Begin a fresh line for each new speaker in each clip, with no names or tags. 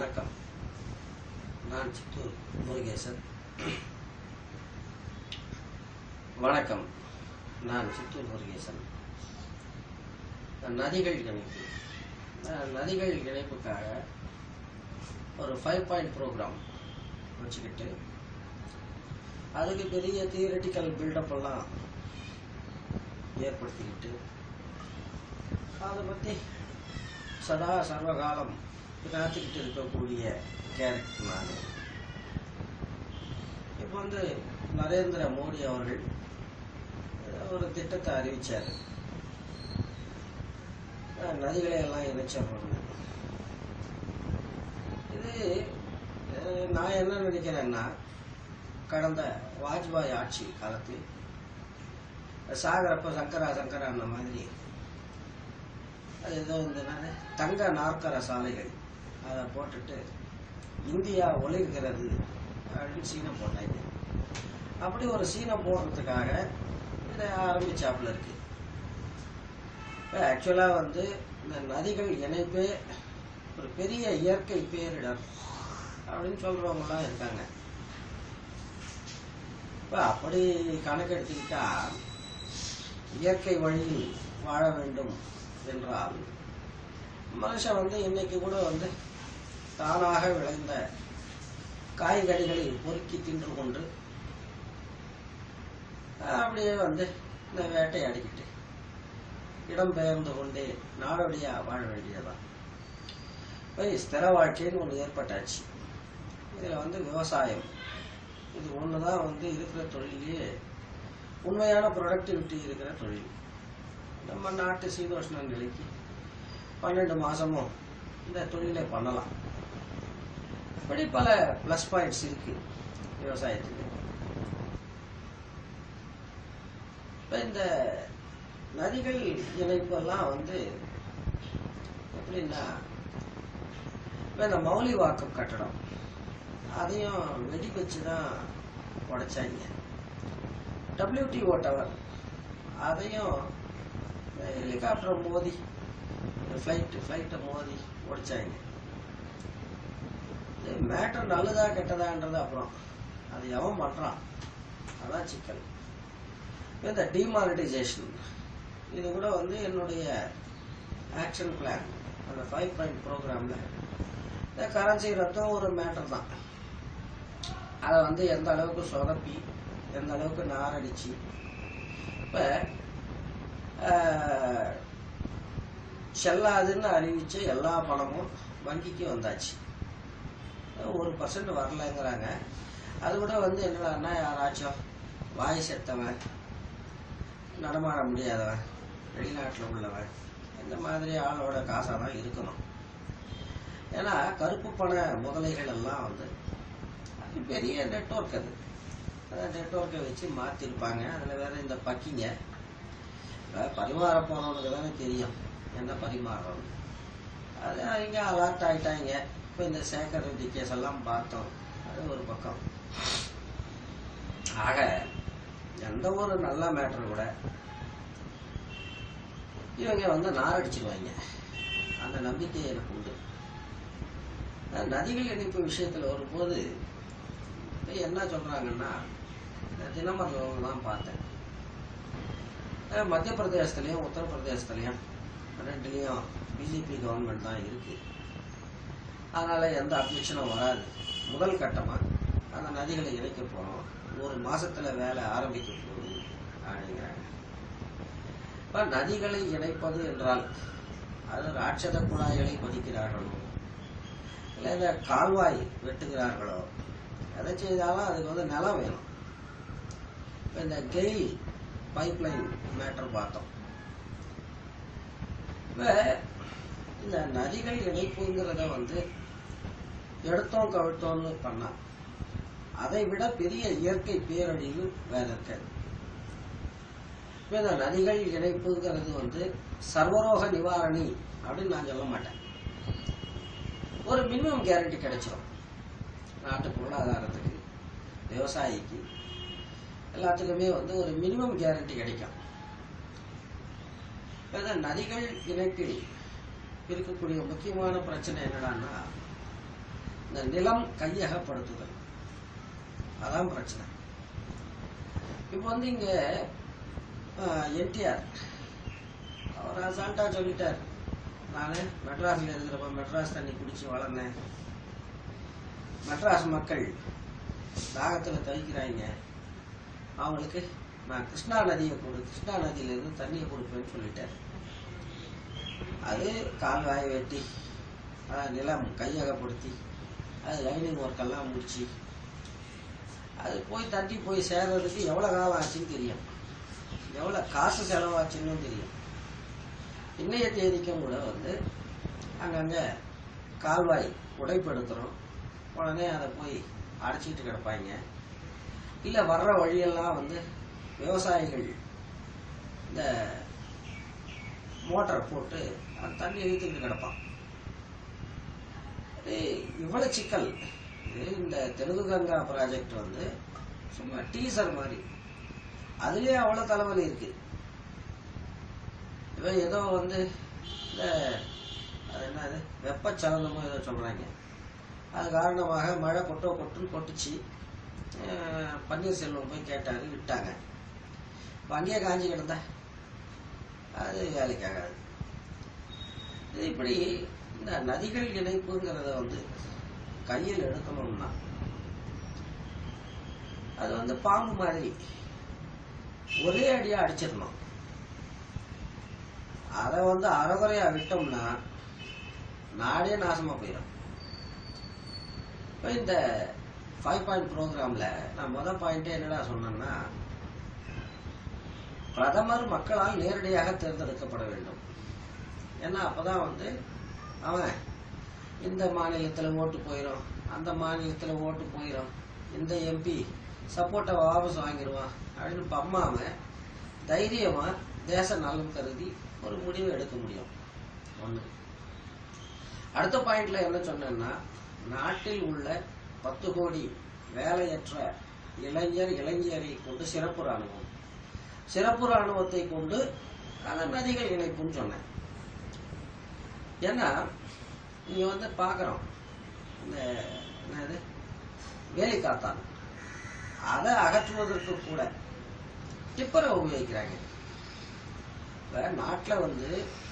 வணக்கம் நான் சித்தூர் முருகேசன் வணக்கம் நான் சித்தூர் முருகேசன் நதிகள் இணைப்பு நான் நதிகள் இணைப்புக்காக ஒரு ஃபைவ் பாயிண்ட் ப்ரோக்ராம் வச்சுக்கிட்டு அதுக்கு பெரிய தியரட்டிக்கல் பில்டப் எல்லாம் ஏற்படுத்திக்கிட்டு அதை பற்றி சதா சர்வகாலம் காத்துக்கிட்டு இருக்கக்கூடிய கேரக்டர் நான் இப்போ வந்து நரேந்திர மோடி அவர்கள் ஒரு திட்டத்தை அறிவிச்சார் நதிகளை எல்லாம் இணைச்சிடணும் இது அஹ், நான் என்ன நினைக்கிறேன்னா கடந்த வாஜ்பாய் ஆட்சி காலத்தில் சாகரப்ப சங்கரா சங்கரா அந்த மாதிரி அது ஏதோ இந்த என்னது, தங்க நாற்கர சாலைகள் அதை போட்டுட்டு இந்தியா ஒளிர்கிறது அப்படின்னு சீனை போட்டாங்க அப்படி ஒரு சீனை போடுறதுக்காக இதை ஆரம்பிச்சாப்புல இருக்கு இப்போ ஆக்சுவலாக வந்து இந்த நதிகள் இணைப்பே ஒரு பெரிய இயற்கை பேரிடர் அப்படின்னு சொல்றவங்கலாம் இருக்காங்க இப்போ அப்படி கணக்கெடுத்துக்கிட்டா இயற்கை வழியில் வாழ வேண்டும் என்றால் மனுஷன் வந்து இன்னைக்கு கூட வந்து தானாக விளைந்த காய்கறிகளை பொறுக்கி தின்று கொண்டு அப்படியே வந்து இந்த வேட்டையாடிக்கிட்டு இடம்பெயர்ந்து கொண்டே நாடோடியா வாழ வேண்டியதுதான் இப்போ ஸ்திர வாழ்க்கைன்னு ஒன்று ஏற்பட்டாச்சு இதில் வந்து விவசாயம் இது ஒன்று தான் வந்து இருக்கிற தொழிலே உண்மையான ப்ரொடக்டிவிட்டி இருக்கிற தொழில் நம்ம நாட்டு சீதோஷ்ண நிலைக்கு பன்னெண்டு மாசமும் இந்த தொழிலை பண்ணலாம் இப்படி பல ப்ளஸ் பாயிண்ட்ஸ் இருக்கு விவசாயத்துக்கு இப்போ இந்த நதிகள் இணைப்பெல்லாம் வந்து எப்படின்னா இப்போ இந்த மௌலி வாக்கம் கட்டடம் அதையும் வெடி வச்சு தான் உடைச்சாங்க டபிள்யூடிஓ டவர் அதையும் ஹெலிகாப்டர் மோதி ஃப்ளைட்டு ஃப்ளைட்டை மோதி உடைச்சாங்க இது மேட்டர் நல்லதா கெட்டதான்றது அப்புறம் அது எவன் பண்ணுறான் அதான் சிக்கல் இந்த டிமானிட்டைசேஷன் இது கூட வந்து என்னுடைய ஆக்ஷன் பிளான் அந்த ஃபைவ் பாயிண்ட் ப்ரோக்ராமில் இந்த கரன்சி ரத்தம் ஒரு மேட்டர் தான் அதை வந்து எந்த அளவுக்கு சொதப்பி எந்த அளவுக்கு நாரடிச்சு இப்போ செல்லாதுன்னு அறிவிச்ச எல்லா பணமும் வங்கிக்கு வந்தாச்சு ஒரு பர்சன்ட் வரலைங்கிறாங்க அது கூட வந்து என்னடான்னா யாராச்சும் வாய் செத்தவன் நடமாட முடியாதவன் வெளிநாட்டில் உள்ளவன் இந்த மாதிரி ஆளோட காசாக தான் இருக்கணும் ஏன்னா கருப்பு பண முதலைகள் எல்லாம் வந்து அது பெரிய நெட்ஒர்க் அது அந்த நெட்ஒர்க்கை வச்சு மாற்றிருப்பாங்க அதில் வேற இந்த பக்கிங்க இப்ப பரிமாற போனவனுக்கு தானே தெரியும் என்ன பரிமாறுறோம் அது அவங்க அலர்ட் ஆயிட்டாங்க இப்போ இந்த சேகர் ரெட்டி கேஸ் எல்லாம் பார்த்தோம் அது ஒரு பக்கம் ஆக எந்த ஒரு நல்ல மேட்டர் கூட இவங்க வந்து நாரடிச்சிருவாங்க அந்த நம்பிக்கை எனக்கு உண்டு அஹ் நதிகள் இணைப்பு விஷயத்தில் வரும்போது இப்ப என்ன சொல்றாங்கன்னா இந்த தினமரங்கள் தான் பார்த்தேன் அஹ் மத்திய பிரதேசத்துலேயும் உத்தரப்பிரதேசத்துலேயும் ரெண்டுலேயும் பிஜேபி கவர்மெண்ட் தான் இருக்கு அதனால எந்த அப்ஜெக்ஷனும் வராது முதல் கட்டமா அந்த நதிகளை இணைக்க போறோம் ஒரு மாசத்துல வேலை ஆரம்பிக்க போகுது அப்படிங்கிறாங்க இப்ப நதிகளை இணைப்பது என்றால் அது ராட்சத குழாய்களை பதிக்கிறார்களோ இல்லை இந்த கால்வாய் வெட்டுகிறார்களோ எதை செய்தாலும் அதுக்கு வந்து நிலம் வேணும் இப்ப இந்த கெயில் பைப்லைன் மேட்டர் பார்த்தோம் இப்ப இந்த நதிகள் இணைப்புங்கிறத வந்து எடுத்தோம் கவிழ்த்தோம்னு பண்ணா அதை விட பெரிய இயற்கை பேரழிவு வேற இருக்காது இப்ப இந்த நதிகள் இணைப்புங்கிறது வந்து சர்வரோக நிவாரணி அப்படின்னு நான் சொல்ல மாட்டேன் ஒரு மினிமம் கேரண்டி கிடைச்சிடும் நாட்டு பொருளாதாரத்துக்கு விவசாயிக்கு எல்லாத்துக்குமே வந்து ஒரு மினிமம் கேரண்டி கிடைக்கும் இப்ப இந்த நதிகள் இணைப்பில் இருக்கக்கூடிய முக்கியமான பிரச்சனை என்னடான்னா இந்த நிலம் கையகப்படுத்துதல் அதான் பிரச்சனை இப்போ வந்து இங்க என்டிஆர் அவர் அசால்ட்டா சொல்லிட்டார் நான் மெட்ராஸில் இருக்கிறப்ப மெட்ராஸ் தண்ணி குடிச்சு வளர்ந்தேன் மெட்ராஸ் மக்கள் தாகத்தில் தவிக்கிறாங்க அவங்களுக்கு நான் கிருஷ்ணா நதியை கொடு கிருஷ்ணா நதியிலிருந்து தண்ணியை கொடுப்பேன்னு சொல்லிட்டார் அது கால்வாயை வெட்டி அஹ், நிலம் கையகப்படுத்தி அது லைனிங் ஒர்க்கெல்லாம் முடிச்சு அது போய் தட்டி போய் சேர்றதுக்கு எவ்வளோ காலம் ஆச்சுன்னு தெரியும் எவ்வளோ காசு செலவாச்சுன்னு தெரியும் இன்னைய தேதிக்கும் கூட வந்து அங்கங்கே கால்வாய் உடைப்படுத்துகிறோம் உடனே அதை போய் அடைச்சிட்டு கிடப்பாங்க இல்லை வர்ற வழியெல்லாம் வந்து விவசாயிகள் இந்த மோட்டரை போட்டு அந்த தண்ணி இழுத்துக்கிட்டு கிடப்பான் இது இவ்வளவு சிக்கல் இது இந்த தெலுங்கு கங்கா ப்ராஜெக்ட் வந்து சும்மா டீசர் மாதிரி அதுலயே அவ்வளவு தலைவலி இருக்கு இவன் ஏதோ வந்து இந்த அது என்னது வெப்பச்சலனமோ ஏதோ சொல்றாங்க அது காரணமாக மழை கொட்டோ கொட்டுன்னு கொட்டுச்சு அஹ் பன்னீர்செல்வம் போய் கேட்டாரு விட்டாங்க இப்ப அங்கேயே காஞ்சி கிடந்தா அது வேலைக்கு ஆகாது இது இப்படி இந்த நதிகள் இணைப்புங்கிறத வந்து கையில் எடுக்கணும்னா அது வந்து பாம்பு மாதிரி ஒரே அடியா அடிச்சிடணும் அதை வந்து அறகுறையா விட்டோம்னா நாடே நாசமா போயிடும் இப்ப இந்த ஃபைவ் பாயிண்ட் ப்ரோக்ராம்ல நான் முத பாயிண்டே என்னடா சொன்னேன்னா பிரதமர் மக்களால் நேரடியாக தேர்ந்தெடுக்கப்பட வேண்டும் ஏன்னா அப்பதான் வந்து அவன் இந்த மாநிலத்துல ஓட்டு போயிடும் அந்த மாநிலத்துல ஓட்டு போயிடும் இந்த எம்பி சப்போர்ட்டை வாபஸ் வாங்கிடுவான் அப்படின்னு பம்மாம தைரியமா தேச நலம் கருதி ஒரு முடிவு எடுக்க முடியும் ஒண்ணு அடுத்த பாயிண்ட்ல என்ன சொன்னேன்னா நாட்டில் உள்ள பத்து கோடி வேலையற்ற இளைஞர் இளைஞரை கொண்டு சிறப்பு ராணுவம் சிறப்பு ராணுவத்தை கொண்டு அந்த நதிகள் இணைப்புன்னு சொன்னேன் ஏன்னா நீங்க வந்து பார்க்குறோம் இந்த என்னது வேலிக்காத்தான் அதை அகற்றுவதற்கு கூட டிப்பரை உபயோகிக்கிறாங்க இப்ப நாட்டில் வந்து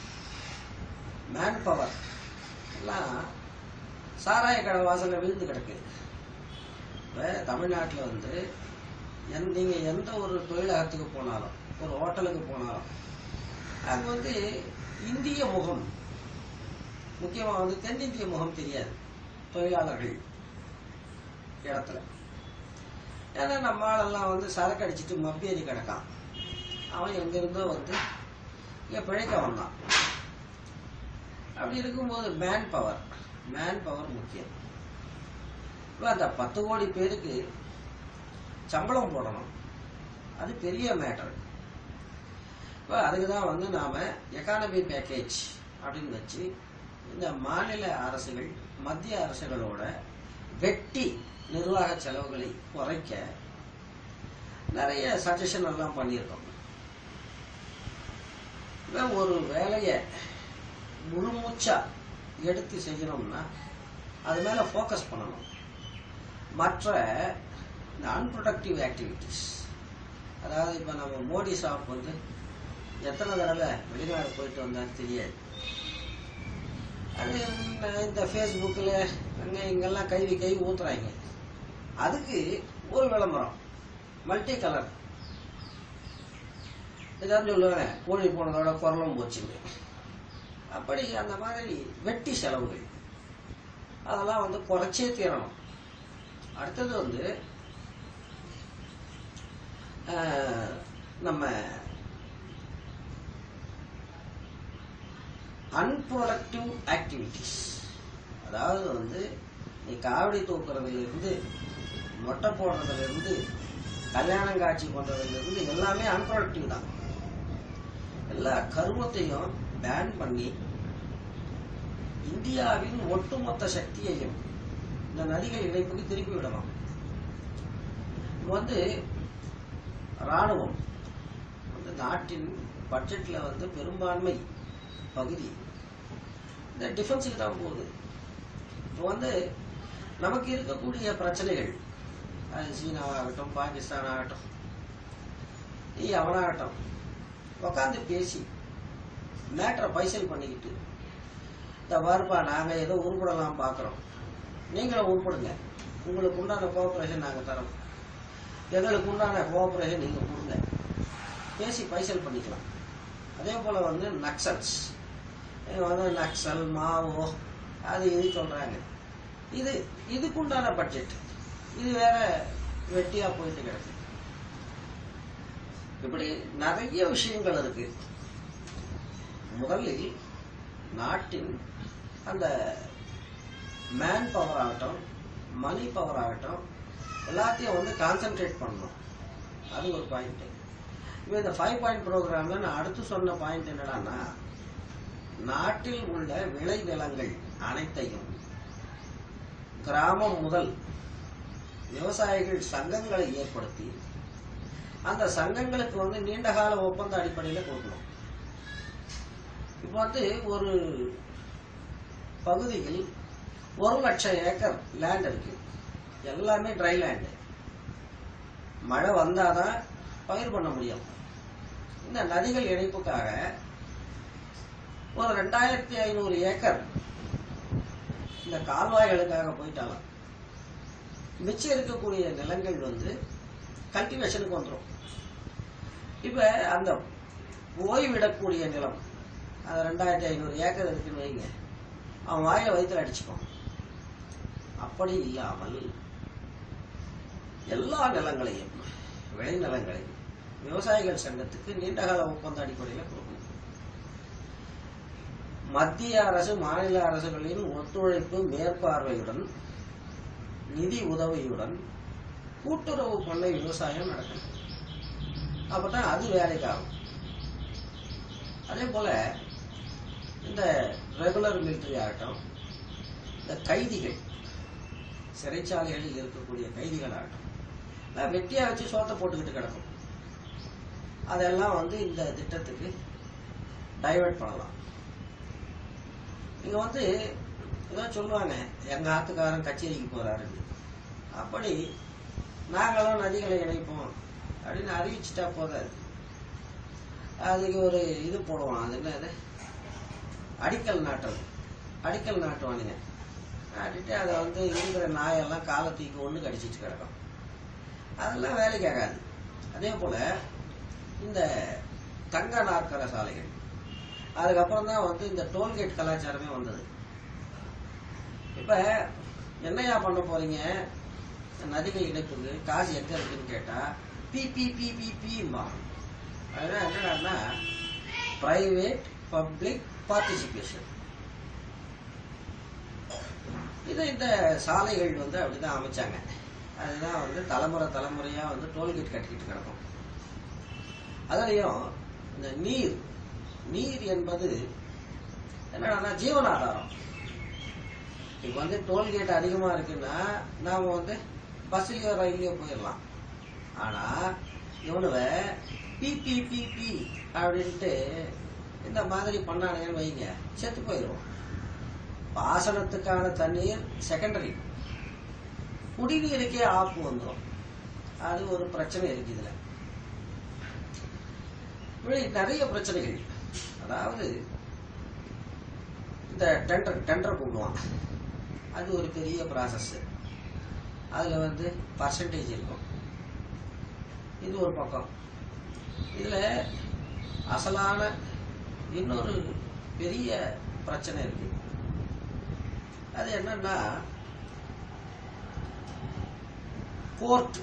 மேன் பவர் எல்லாம் சாராய கடை வாசல்ல விழுந்து கிடக்கு இப்ப தமிழ்நாட்டில் வந்து எந்த நீங்க எந்த ஒரு தொழிலகத்துக்கு போனாலும் ஒரு ஹோட்டலுக்கு போனாலும் அங்க வந்து இந்திய முகம் முக்கியமா வந்து தென்னிந்திய முகம் தெரியாது தொழிலாளர்கள் இடத்துல ஏன்னா நம்ம ஆளெல்லாம் வந்து சரக்கு அடிச்சிட்டு மப்பியேறி கிடக்கான் அவன் எங்கிருந்தோ வந்து இங்க பிழைக்க வந்தான் அப்படி இருக்கும்போது மேன் பவர் மேன் பவர் முக்கியம் இப்ப அந்த பத்து கோடி பேருக்கு சம்பளம் போடணும் அது பெரிய மேட்டர் இப்போ அதுக்கு தான் வந்து நாம எக்கானமி பேக்கேஜ் அப்படின்னு வச்சு இந்த மாநில அரசுகள் மத்திய அரசுகளோட வெட்டி நிர்வாக செலவுகளை குறைக்க நிறைய சஜஷன் எல்லாம் பண்ணியிருக்கோம் இப்ப ஒரு வேலையை முழுமூச்சா எடுத்து செய்யணும்னா அது மேல ஃபோக்கஸ் பண்ணணும் மற்ற இந்த அன்ப்ரொடக்டிவ் ஆக்டிவிட்டிஸ் அதாவது இப்போ நம்ம மோடி ஷாப் வந்து எத்தனை தடவை வெளிநாடு போயிட்டு வந்தான்னு தெரியாது அது இந்த- இந்த ஃபேஸ்புக்கில் அங்கே இங்கெல்லாம் கைவி கை ஊத்துறாங்க அதுக்கு ஒரு விளம்பரம் மல்டி கலர் ஏதாவது சொல்லுவேன் கோழி போனதோட குரலும் போச்சுங்க அப்படி அந்த மாதிரி வெட்டி செலவுகள் அதெல்லாம் வந்து குறைச்சே தீரணும் அடுத்தது வந்து ஆஹ், நம்ம அன்ப்ரொடக்டிவ் ஆக்டிவிட்டிஸ் அதாவது வந்து நீ காவடி தூக்குறதுல இருந்து மொட்டை போடுறதுல இருந்து கல்யாணம் காட்சி பண்றதுல இருந்து எல்லாமே அன்ப்ரொடக்டிவ் தான் எல்லா கருமத்தையும் பேன் பண்ணி இந்தியாவின் ஒட்டுமொத்த சக்தியையும் இந்த நதிகள் இணைப்புக்கு திருப்பி விடலாம் இப்ப வந்து ராணுவம் வந்து நாட்டின் பட்ஜெட்ல வந்து பெரும்பான்மை பகுதி இந்த டிஃபென்ஸுக்கு தான் போகுது இப்போ வந்து நமக்கு இருக்கக்கூடிய பிரச்சனைகள் அது சீனாவாகட்டும் பாகிஸ்தான் ஆகட்டும் நீ அவனாகட்டும் உக்காந்து பேசி மேட்டரை பைசல் பண்ணிக்கிட்டு இந்த வாருப்பா நாங்கள் ஏதோ உருப்படலாம் பார்க்குறோம் நீங்களும் உருப்படுங்க உங்களுக்கு உண்டான கோஆப்ரேஷன் நாங்கள் தரோம் எங்களுக்கு உண்டான கோஆப்ரேஷன் நீங்கள் கொடுங்க பேசி பைசல் பண்ணிக்கலாம் அதே போல் வந்து நக்சல்ஸ் இவங்க வந்து நக்சல் மாவோ அது இது சொல்கிறாங்க இது இதுக்குண்டான பட்ஜெட் இது வேற வெட்டியாக போயிட்டு கிடக்கு இப்படி நிறைய விஷயங்கள் இருக்கு முதலில் நாட்டின் அந்த மேன் பவர் ஆகட்டும் மணி பவர் ஆகட்டும் எல்லாத்தையும் வந்து கான்சென்ட்ரேட் பண்ணணும் அது ஒரு பாயிண்ட் இப்போ இந்த ஃபைவ் பாயிண்ட் ப்ரோக்ராம்ல நான் அடுத்து சொன்ன பாயிண்ட் என்னடான்னா நாட்டில் உள்ள விளைநிலங்கள் அனைத்தையும் கிராமம் முதல் விவசாயிகள் சங்கங்களை ஏற்படுத்தி அந்த சங்கங்களுக்கு வந்து நீண்டகால ஒப்பந்த அடிப்படையில் கொடுக்கணும் இப்போ வந்து ஒரு பகுதியில் ஒரு லட்சம் ஏக்கர் லேண்ட் இருக்கு எல்லாமே ட்ரை லேண்டு மழை வந்தாதான் பயிர் பண்ண முடியும் இந்த நதிகள் இணைப்புக்காக ஒரு ரெண்டாயிரத்தி ஐநூறு ஏக்கர் இந்த கால்வாய்களுக்காக போயிட்டாலும் மிச்சம் இருக்கக்கூடிய நிலங்கள் வந்து கல்டிவேஷனுக்கு வந்துடும் இப்ப அந்த ஓய்விடக்கூடிய நிலம் அது ரெண்டாயிரத்தி ஐநூறு ஏக்கர் இருக்குன்னு வைங்க அவன் வாயில வயிற்றுல அடிச்சுப்பான் அப்படி இல்லாமல் எல்லா நிலங்களையும் விளைநிலங்களையும் விவசாயிகள் சங்கத்துக்கு நீண்டகால ஒப்பந்த அடிப்படையில் கொடுக்கணும் மத்திய அரசு மாநில அரசுகளின் ஒத்துழைப்பு மேற்பார்வையுடன் நிதி உதவியுடன் கூட்டுறவு பண்ணை விவசாயம் நடக்கணும் அப்பதான் அது வேலைக்காகும் அதே போல இந்த ரெகுலர் மிலிட்டரி ஆகட்டும் இந்த கைதிகள் சிறைச்சாலைகளில் இருக்கக்கூடிய கைதிகள் ஆகட்டும் எல்லாம் வெட்டியா வச்சு சோத்தை போட்டுக்கிட்டு கிடக்கும் அதெல்லாம் வந்து இந்த திட்டத்துக்கு டைவர்ட் பண்ணலாம் இங்க வந்து ஏதோ சொல்லுவாங்க எங்க ஆத்துக்காரன் கச்சேரிக்கு போறாருன்னு அப்படி நாங்களும் நதிகளை இணைப்போம் அப்படின்னு அறிவிச்சிட்டா போதாது அதுக்கு ஒரு இது போடுவோம் அது என்னது அடிக்கல் நாட்டல் அடிக்கல் நாட்டுவானுங்க நாட்டிட்டு அதை வந்து இருக்கிற நாயெல்லாம் காலத்தூக்கி ஒன்று கடிச்சிட்டு கிடக்கும் அதெல்லாம் வேலைக்கு ஆகாது அதே போல இந்த தங்க நாற்கர சாலைகள் அதுக்கப்புறம் தான் வந்து இந்த டோல்கேட் கலாச்சாரமே வந்தது இப்ப என்னையா பண்ண போறீங்க நதிகள் இணைப்புக்கு காசு எங்க இருக்குன்னு கேட்டா பி பி பி பி பிமா அதெல்லாம் என்னடான்னா பிரைவேட் பப்ளிக் பார்ட்டிசிபேஷன் இது இந்த சாலைகள் வந்து அப்படிதான் அமைச்சாங்க அதுதான் வந்து தலைமுறை தலைமுறையா வந்து டோல்கேட் கட்டிக்கிட்டு கிடக்கும் அதுலயும் இந்த நீர் நீர் என்பது என்னன்னா ஜீவனாதாரம் இப்ப வந்து டோல்கேட் அதிகமா இருக்குன்னா நாம வந்து பஸ்லயோ ரயிலையோ போயிடலாம் ஆனா இவனுவ பி பி பி பி அப்படின்ட்டு இந்த மாதிரி பண்ணானுங்கன்னு வைங்க செத்து போயிடும் பாசனத்துக்கான தண்ணீர் செகண்டரி குடிநீருக்கே ஆப்பு வந்துடும் அது ஒரு பிரச்சனை இருக்கு இதுல இப்படி நிறைய பிரச்சனைகள் அதாவது இந்த டெண்டர் டெண்டர் கூடுவான் அது ஒரு பெரிய ப்ராசஸ் அதுல வந்து பர்சன்டேஜ் இருக்கும் இது ஒரு பக்கம் இதுல அசலான இன்னொரு பெரிய பிரச்சனை இருக்கு அது என்னன்னா போர்ட்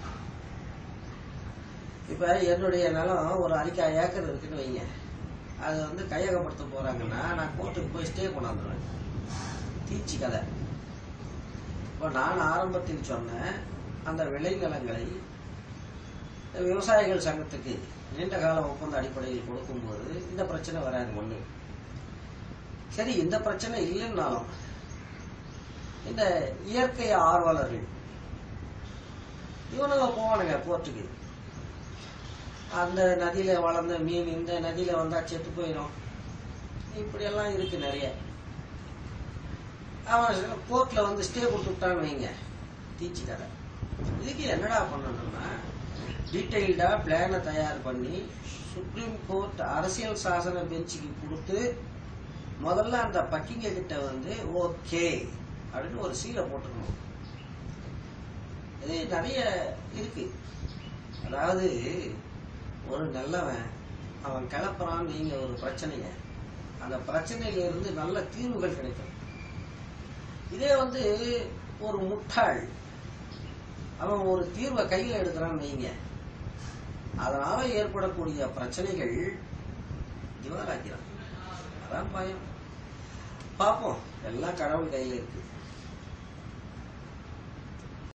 இப்ப என்னுடைய நிலம் ஒரு அரிக்கா ஏக்கர் இருக்குன்னு வைங்க அது வந்து கையகப்படுத்த போறாங்கன்னா நான் கோர்ட்டுக்கு போய் ஸ்டே கொண்டாந்துருவேன் தீச்சி கதை இப்போ நான் ஆரம்பத்தில் சொன்ன அந்த விளைநிலங்களை விவசாயிகள் சங்கத்துக்கு நீண்ட கால ஒப்பந்த அடிப்படையில் கொடுக்கும்போது இந்த பிரச்சனை வராது ஒண்ணு சரி இந்த பிரச்சனை இல்லைன்னாலும் இந்த இயற்கை ஆர்வலர்கள் இவனுங்க போவானுங்க போர்ட்டுக்கு அந்த நதியில வளர்ந்த மீன் இந்த நதியில வந்தா செத்து போயிடும் இப்படி எல்லாம் இருக்கு நிறைய அவன் கோர்ட்ல வந்து ஸ்டே கொடுத்துட்டான்னு வைங்க தீச்சு கதை இதுக்கு என்னடா பண்ணணும்னா டீட்டெயில்டா பிளானை தயார் பண்ணி சுப்ரீம் கோர்ட் அரசியல் சாசன பெஞ்சுக்கு கொடுத்து முதல்ல அந்த பக்கிங்க கிட்ட வந்து ஓகே அப்படின்னு ஒரு சீலை போட்டுக்கணும் இது நிறைய இருக்கு அதாவது ஒரு நல்லவன் அவன் கிளப்புறான் நீங்க ஒரு பிரச்சனைய அந்த பிரச்சனையில இருந்து நல்ல தீர்வுகள் கிடைக்கும் இதே வந்து ஒரு முட்டாள் அவன் ஒரு தீர்வை கையில் எடுக்கிறான்னு வைங்க அதனால ஏற்படக்கூடிய பிரச்சனைகள் திவாலாக்கிறான் அதான் பயம் பார்ப்போம் எல்லாம் கடவுள் கையில் இருக்கு